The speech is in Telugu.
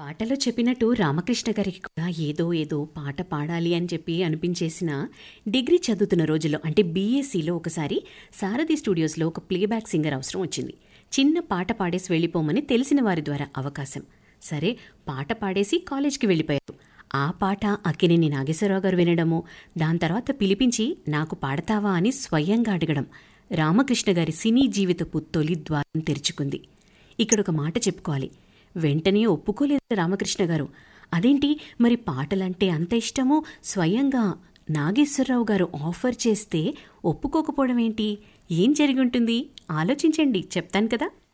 పాటలో చెప్పినట్టు రామకృష్ణ గారికి కూడా ఏదో ఏదో పాట పాడాలి అని చెప్పి అనిపించేసిన డిగ్రీ చదువుతున్న రోజుల్లో అంటే బీఎస్సీలో ఒకసారి సారథి స్టూడియోస్లో ఒక ప్లేబ్యాక్ సింగర్ అవసరం వచ్చింది చిన్న పాట పాడేసి వెళ్ళిపోమని తెలిసిన వారి ద్వారా అవకాశం సరే పాట పాడేసి కాలేజ్కి వెళ్ళిపోయారు ఆ పాట అక్కినేని నాగేశ్వరరావు గారు వినడము దాని తర్వాత పిలిపించి నాకు పాడతావా అని స్వయంగా అడగడం రామకృష్ణ గారి సినీ జీవితపు తొలి ద్వారం తెరుచుకుంది ఇక్కడ ఒక మాట చెప్పుకోవాలి వెంటనే ఒప్పుకోలేదు రామకృష్ణ గారు అదేంటి మరి పాటలంటే అంత ఇష్టమో స్వయంగా నాగేశ్వరరావు గారు ఆఫర్ చేస్తే ఒప్పుకోకపోవడం ఏంటి ఏం జరిగి ఉంటుంది ఆలోచించండి చెప్తాను కదా